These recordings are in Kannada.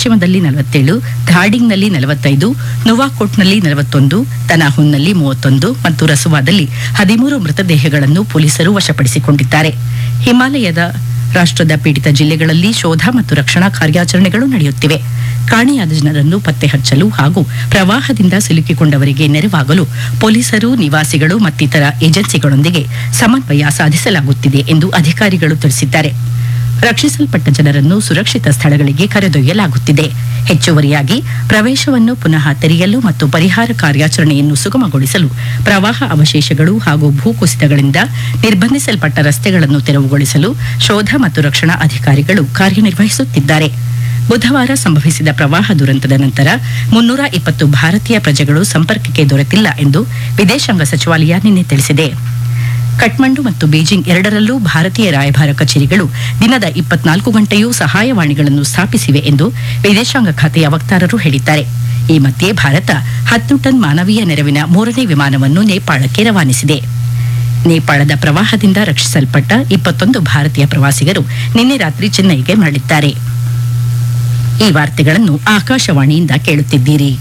ಪಶ್ಚಿಮದಲ್ಲಿ ನಲವತ್ತೇಳು ಧಾಡಿಂಗ್ನಲ್ಲಿ ನಲವತ್ತೈದು ನುವಾಕೋಟ್ನಲ್ಲಿ ನಲವತ್ತೊಂದು ತನಾಹುನ್ನಲ್ಲಿ ಮೂವತ್ತೊಂದು ಮತ್ತು ರಸುವಾದಲ್ಲಿ ಹದಿಮೂರು ಮೃತದೇಹಗಳನ್ನು ಪೊಲೀಸರು ವಶಪಡಿಸಿಕೊಂಡಿದ್ದಾರೆ ಹಿಮಾಲಯದ ರಾಷ್ಟ್ರದ ಪೀಡಿತ ಜಿಲ್ಲೆಗಳಲ್ಲಿ ಶೋಧ ಮತ್ತು ರಕ್ಷಣಾ ಕಾರ್ಯಾಚರಣೆಗಳು ನಡೆಯುತ್ತಿವೆ ಕಾಣೆಯಾದ ಜನರನ್ನು ಪತ್ತೆ ಹಚ್ಚಲು ಹಾಗೂ ಪ್ರವಾಹದಿಂದ ಸಿಲುಕಿಕೊಂಡವರಿಗೆ ನೆರವಾಗಲು ಪೊಲೀಸರು ನಿವಾಸಿಗಳು ಮತ್ತಿತರ ಏಜೆನ್ಸಿಗಳೊಂದಿಗೆ ಸಮನ್ವಯ ಸಾಧಿಸಲಾಗುತ್ತಿದೆ ಎಂದು ಅಧಿಕಾರಿಗಳು ತಿಳಿಸಿದ್ದಾರೆ ರಕ್ಷಿಸಲ್ಪಟ್ಟ ಜನರನ್ನು ಸುರಕ್ಷಿತ ಸ್ಥಳಗಳಿಗೆ ಕರೆದೊಯ್ಯಲಾಗುತ್ತಿದೆ ಹೆಚ್ಚುವರಿಯಾಗಿ ಪ್ರವೇಶವನ್ನು ಪುನಃ ತೆರೆಯಲು ಮತ್ತು ಪರಿಹಾರ ಕಾರ್ಯಾಚರಣೆಯನ್ನು ಸುಗಮಗೊಳಿಸಲು ಪ್ರವಾಹ ಅವಶೇಷಗಳು ಹಾಗೂ ಭೂಕುಸಿತಗಳಿಂದ ನಿರ್ಬಂಧಿಸಲ್ಪಟ್ಟ ರಸ್ತೆಗಳನ್ನು ತೆರವುಗೊಳಿಸಲು ಶೋಧ ಮತ್ತು ರಕ್ಷಣಾ ಅಧಿಕಾರಿಗಳು ಕಾರ್ಯನಿರ್ವಹಿಸುತ್ತಿದ್ದಾರೆ ಬುಧವಾರ ಸಂಭವಿಸಿದ ಪ್ರವಾಹ ದುರಂತದ ನಂತರ ಮುನ್ನೂರ ಇಪ್ಪತ್ತು ಭಾರತೀಯ ಪ್ರಜೆಗಳು ಸಂಪರ್ಕಕ್ಕೆ ದೊರೆತಿಲ್ಲ ಎಂದು ವಿದೇಶಾಂಗ ಸಚಿವಾಲಯ ನಿನ್ನೆ ತಿಳಿಸಿದೆ ಕಠ್ಮಂಡು ಮತ್ತು ಬೀಜಿಂಗ್ ಎರಡರಲ್ಲೂ ಭಾರತೀಯ ರಾಯಭಾರ ಕಚೇರಿಗಳು ದಿನದ ಇಪ್ಪತ್ನಾಲ್ಕು ಗಂಟೆಯೂ ಸಹಾಯವಾಣಿಗಳನ್ನು ಸ್ಥಾಪಿಸಿವೆ ಎಂದು ವಿದೇಶಾಂಗ ಖಾತೆಯ ವಕ್ತಾರರು ಹೇಳಿದ್ದಾರೆ ಈ ಮಧ್ಯೆ ಭಾರತ ಹತ್ತು ಟನ್ ಮಾನವೀಯ ನೆರವಿನ ಮೂರನೇ ವಿಮಾನವನ್ನು ನೇಪಾಳಕ್ಕೆ ರವಾನಿಸಿದೆ ನೇಪಾಳದ ಪ್ರವಾಹದಿಂದ ರಕ್ಷಿಸಲ್ಪಟ್ಟ ಇಪ್ಪತ್ತೊಂದು ಭಾರತೀಯ ಪ್ರವಾಸಿಗರು ನಿನ್ನೆ ರಾತ್ರಿ ಚೆನ್ನೈಗೆ ಮರಳಿದ್ದಾರೆ ಈ ವಾರ್ತೆಗಳನ್ನು ಆಕಾಶವಾಣಿಯಿಂದ ಕೇಳುತ್ತಿದ್ದೀರಿ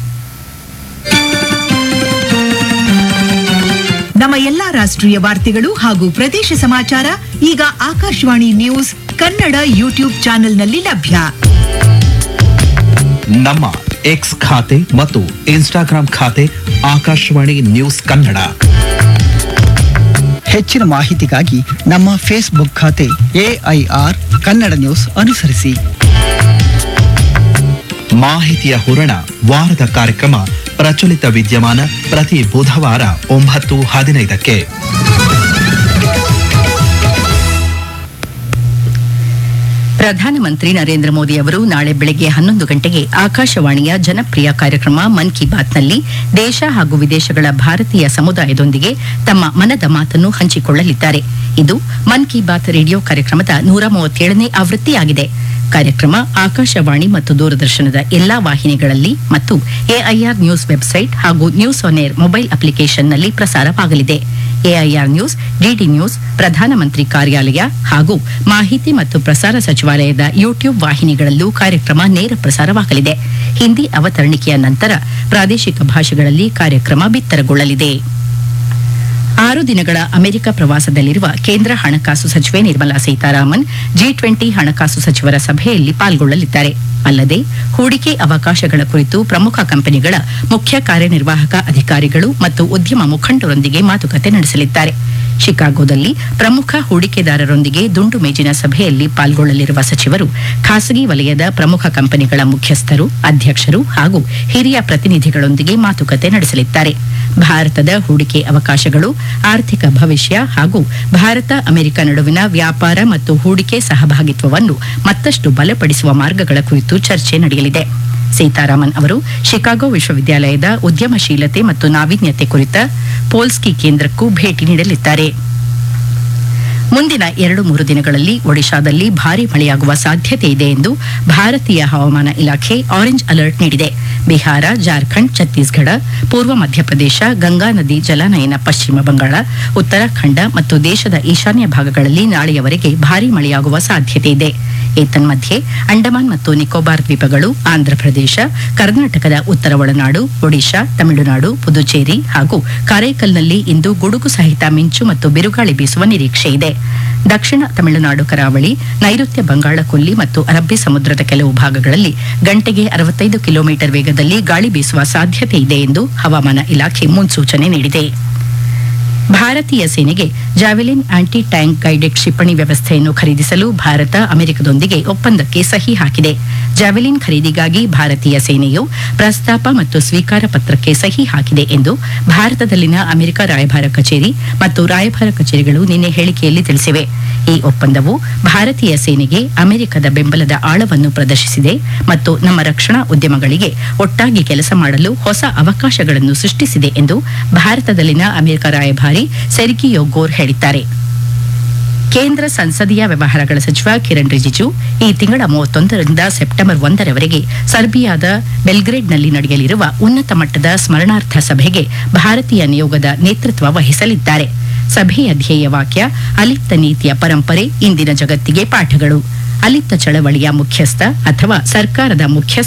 ನಮ್ಮ ಎಲ್ಲಾ ರಾಷ್ಟ್ರೀಯ ವಾರ್ತೆಗಳು ಹಾಗೂ ಪ್ರದೇಶ ಸಮಾಚಾರ ಈಗ ಆಕಾಶವಾಣಿ ನ್ಯೂಸ್ ಕನ್ನಡ ಯೂಟ್ಯೂಬ್ ಚಾನೆಲ್ನಲ್ಲಿ ಲಭ್ಯ ನಮ್ಮ ಎಕ್ಸ್ ಖಾತೆ ಮತ್ತು ಇನ್ಸ್ಟಾಗ್ರಾಂ ಖಾತೆ ಆಕಾಶವಾಣಿ ನ್ಯೂಸ್ ಕನ್ನಡ ಹೆಚ್ಚಿನ ಮಾಹಿತಿಗಾಗಿ ನಮ್ಮ ಫೇಸ್ಬುಕ್ ಖಾತೆ ಎಐಆರ್ ಕನ್ನಡ ನ್ಯೂಸ್ ಅನುಸರಿಸಿ ಮಾಹಿತಿಯ ಹೂರಣ ವಾರದ ಕಾರ್ಯಕ್ರಮ ಪ್ರಚಲಿತ ವಿದ್ಯಮಾನ ಪ್ರತಿ ಬುಧವಾರ ಒಂಬತ್ತು ಹದಿನೈದಕ್ಕೆ ಪ್ರಧಾನಮಂತ್ರಿ ನರೇಂದ್ರ ಮೋದಿ ಅವರು ನಾಳೆ ಬೆಳಗ್ಗೆ ಹನ್ನೊಂದು ಗಂಟೆಗೆ ಆಕಾಶವಾಣಿಯ ಜನಪ್ರಿಯ ಕಾರ್ಯಕ್ರಮ ಮನ್ ಕಿ ಬಾತ್ನಲ್ಲಿ ದೇಶ ಹಾಗೂ ವಿದೇಶಗಳ ಭಾರತೀಯ ಸಮುದಾಯದೊಂದಿಗೆ ತಮ್ಮ ಮನದ ಮಾತನ್ನು ಹಂಚಿಕೊಳ್ಳಲಿದ್ದಾರೆ ಇದು ಮನ್ ಕಿ ಬಾತ್ ರೇಡಿಯೋ ಕಾರ್ಯಕ್ರಮದ ನೂರ ಮೂವತ್ತೇಳನೇ ಆವೃತ್ತಿಯಾಗಿದೆ ಕಾರ್ಯಕ್ರಮ ಆಕಾಶವಾಣಿ ಮತ್ತು ದೂರದರ್ಶನದ ಎಲ್ಲಾ ವಾಹಿನಿಗಳಲ್ಲಿ ಮತ್ತು ಎಐಆರ್ ನ್ಯೂಸ್ ವೆಬ್ಸೈಟ್ ಹಾಗೂ ನ್ಯೂಸ್ ಆನ್ ಏರ್ ಮೊಬೈಲ್ ಅಪ್ಲಿಕೇಶನ್ನಲ್ಲಿ ಪ್ರಸಾರವಾಗಲಿದೆ ಎಐಆರ್ ನ್ಯೂಸ್ ಡಿಡಿ ನ್ಯೂಸ್ ಪ್ರಧಾನಮಂತ್ರಿ ಕಾರ್ಯಾಲಯ ಹಾಗೂ ಮಾಹಿತಿ ಮತ್ತು ಪ್ರಸಾರ ಸಚಿವಾಲಯದ ಯೂಟ್ಯೂಬ್ ವಾಹಿನಿಗಳಲ್ಲೂ ಕಾರ್ಯಕ್ರಮ ನೇರ ಪ್ರಸಾರವಾಗಲಿದೆ ಹಿಂದಿ ಅವತರಣಿಕೆಯ ನಂತರ ಪ್ರಾದೇಶಿಕ ಭಾಷೆಗಳಲ್ಲಿ ಕಾರ್ಯಕ್ರಮ ಬಿತ್ತರಗೊಳ್ಳಲಿದೆ ಆರು ದಿನಗಳ ಅಮೆರಿಕ ಪ್ರವಾಸದಲ್ಲಿರುವ ಕೇಂದ್ರ ಹಣಕಾಸು ಸಚಿವೆ ನಿರ್ಮಲಾ ಸೀತಾರಾಮನ್ ಜಿ ಟ್ವೆಂಟಿ ಹಣಕಾಸು ಸಚಿವರ ಸಭೆಯಲ್ಲಿ ಪಾಲ್ಗೊಳ್ಳಲಿದ್ದಾರೆ ಅಲ್ಲದೆ ಹೂಡಿಕೆ ಅವಕಾಶಗಳ ಕುರಿತು ಪ್ರಮುಖ ಕಂಪನಿಗಳ ಮುಖ್ಯ ಕಾರ್ಯನಿರ್ವಾಹಕ ಅಧಿಕಾರಿಗಳು ಮತ್ತು ಉದ್ಯಮ ಮುಖಂಡರೊಂದಿಗೆ ಮಾತುಕತೆ ನಡೆಸಲಿದ್ದಾರೆ ಶಿಕಾಗೋದಲ್ಲಿ ಪ್ರಮುಖ ಹೂಡಿಕೆದಾರರೊಂದಿಗೆ ದುಂಡು ಮೇಜಿನ ಸಭೆಯಲ್ಲಿ ಪಾಲ್ಗೊಳ್ಳಲಿರುವ ಸಚಿವರು ಖಾಸಗಿ ವಲಯದ ಪ್ರಮುಖ ಕಂಪನಿಗಳ ಮುಖ್ಯಸ್ಥರು ಅಧ್ಯಕ್ಷರು ಹಾಗೂ ಹಿರಿಯ ಪ್ರತಿನಿಧಿಗಳೊಂದಿಗೆ ಮಾತುಕತೆ ನಡೆಸಲಿದ್ದಾರೆ ಭಾರತದ ಹೂಡಿಕೆ ಅವಕಾಶಗಳು ಆರ್ಥಿಕ ಭವಿಷ್ಯ ಹಾಗೂ ಭಾರತ ಅಮೆರಿಕ ನಡುವಿನ ವ್ಯಾಪಾರ ಮತ್ತು ಹೂಡಿಕೆ ಸಹಭಾಗಿತ್ವವನ್ನು ಮತ್ತಷ್ಟು ಬಲಪಡಿಸುವ ಮಾರ್ಗಗಳ ಕುರಿತು ಚರ್ಚೆ ನಡೆಯಲಿದೆ ಸೀತಾರಾಮನ್ ಅವರು ಶಿಕಾಗೋ ವಿಶ್ವವಿದ್ಯಾಲಯದ ಉದ್ಯಮಶೀಲತೆ ಮತ್ತು ನಾವೀನ್ಯತೆ ಕುರಿತ ಪೋಲ್ಸ್ಕಿ ಕೇಂದ್ರಕ್ಕೂ ಭೇಟಿ ನೀಡಲಿದ್ದಾರೆ ಮುಂದಿನ ಎರಡು ಮೂರು ದಿನಗಳಲ್ಲಿ ಒಡಿಶಾದಲ್ಲಿ ಭಾರಿ ಮಳೆಯಾಗುವ ಸಾಧ್ಯತೆ ಇದೆ ಎಂದು ಭಾರತೀಯ ಹವಾಮಾನ ಇಲಾಖೆ ಆರೆಂಜ್ ಅಲರ್ಟ್ ನೀಡಿದೆ ಬಿಹಾರ ಜಾರ್ಖಂಡ್ ಛತ್ತೀಸ್ಗಢ ಪೂರ್ವ ಮಧ್ಯಪ್ರದೇಶ ಗಂಗಾ ನದಿ ಜಲಾನಯನ ಪಶ್ಚಿಮ ಬಂಗಾಳ ಉತ್ತರಾಖಂಡ ಮತ್ತು ದೇಶದ ಈಶಾನ್ಯ ಭಾಗಗಳಲ್ಲಿ ನಾಳೆಯವರೆಗೆ ಭಾರಿ ಮಳೆಯಾಗುವ ಸಾಧ್ಯತೆ ಇದೆ ಏತನ್ಮಧ್ಯೆ ಅಂಡಮಾನ್ ಮತ್ತು ನಿಕೋಬಾರ್ ದ್ವೀಪಗಳು ಆಂಧ್ರಪ್ರದೇಶ ಕರ್ನಾಟಕದ ಉತ್ತರ ಒಳನಾಡು ಒಡಿಶಾ ತಮಿಳುನಾಡು ಪುದುಚೇರಿ ಹಾಗೂ ಕಾರೈಕಲ್ನಲ್ಲಿ ಇಂದು ಗುಡುಗು ಸಹಿತ ಮಿಂಚು ಮತ್ತು ಬಿರುಗಾಳಿ ಬೀಸುವ ನಿರೀಕ್ಷೆ ಇದೆ ದಕ್ಷಿಣ ತಮಿಳುನಾಡು ಕರಾವಳಿ ನೈಋತ್ಯ ಬಂಗಾಳ ಕೊಲ್ಲಿ ಮತ್ತು ಅರಬ್ಬಿ ಸಮುದ್ರದ ಕೆಲವು ಭಾಗಗಳಲ್ಲಿ ಗಂಟೆಗೆ ಅರವತ್ತೈದು ಕಿಲೋಮೀಟರ್ ವೇಗದಲ್ಲಿ ಗಾಳಿ ಬೀಸುವ ಸಾಧ್ಯತೆ ಇದೆ ಎಂದು ಹವಾಮಾನ ಇಲಾಖೆ ಮುನ್ಸೂಚನೆ ನೀಡಿದೆ ಭಾರತೀಯ ಸೇನೆಗೆ ಜಾವೆಲಿನ್ ಆಂಟಿ ಟ್ಯಾಂಕ್ ಗೈಡೆಡ್ ಕ್ಷಿಪಣಿ ವ್ಯವಸ್ಥೆಯನ್ನು ಖರೀದಿಸಲು ಭಾರತ ಅಮೆರಿಕದೊಂದಿಗೆ ಒಪ್ಪಂದಕ್ಕೆ ಸಹಿ ಹಾಕಿದೆ ಜಾವೆಲಿನ್ ಖರೀದಿಗಾಗಿ ಭಾರತೀಯ ಸೇನೆಯು ಪ್ರಸ್ತಾಪ ಮತ್ತು ಸ್ವೀಕಾರ ಪತ್ರಕ್ಕೆ ಸಹಿ ಹಾಕಿದೆ ಎಂದು ಭಾರತದಲ್ಲಿನ ಅಮೆರಿಕ ರಾಯಭಾರ ಕಚೇರಿ ಮತ್ತು ರಾಯಭಾರ ಕಚೇರಿಗಳು ನಿನ್ನೆ ಹೇಳಿಕೆಯಲ್ಲಿ ತಿಳಿಸಿವೆ ಈ ಒಪ್ಪಂದವು ಭಾರತೀಯ ಸೇನೆಗೆ ಅಮೆರಿಕದ ಬೆಂಬಲದ ಆಳವನ್ನು ಪ್ರದರ್ಶಿಸಿದೆ ಮತ್ತು ನಮ್ಮ ರಕ್ಷಣಾ ಉದ್ಯಮಗಳಿಗೆ ಒಟ್ಟಾಗಿ ಕೆಲಸ ಮಾಡಲು ಹೊಸ ಅವಕಾಶಗಳನ್ನು ಸೃಷ್ಟಿಸಿದೆ ಎಂದು ಭಾರತದಲ್ಲಿನ ಅಮೆರಿಕ ರಾಯಭಾರಿ ಸೆರ್ಗಿಯೋ ಗೋರ್ ಹೇಳಿದ್ದಾರೆ ಕೇಂದ್ರ ಸಂಸದೀಯ ವ್ಯವಹಾರಗಳ ಸಚಿವ ಕಿರಣ್ ರಿಜಿಜು ಈ ತಿಂಗಳ ಮೂವತ್ತೊಂದರಿಂದ ಸೆಪ್ಟೆಂಬರ್ ಒಂದರವರೆಗೆ ಸರ್ಬಿಯಾದ ಬೆಲ್ಗ್ರೇಡ್ನಲ್ಲಿ ನಡೆಯಲಿರುವ ಉನ್ನತ ಮಟ್ಟದ ಸ್ಮರಣಾರ್ಥ ಸಭೆಗೆ ಭಾರತೀಯ ನಿಯೋಗದ ನೇತೃತ್ವ ವಹಿಸಲಿದ್ದಾರೆ ಸಭೆಯ ಧ್ಯೇಯ ವಾಕ್ಯ ಅಲಿಪ್ತ ನೀತಿಯ ಪರಂಪರೆ ಇಂದಿನ ಜಗತ್ತಿಗೆ ಪಾಠಗಳು ಅಲಿಪ್ತ ಚಳವಳಿಯ ಮುಖ್ಯಸ್ಥ ಅಥವಾ ಸರ್ಕಾರದ ಮುಖ್ಯಸ್ಥ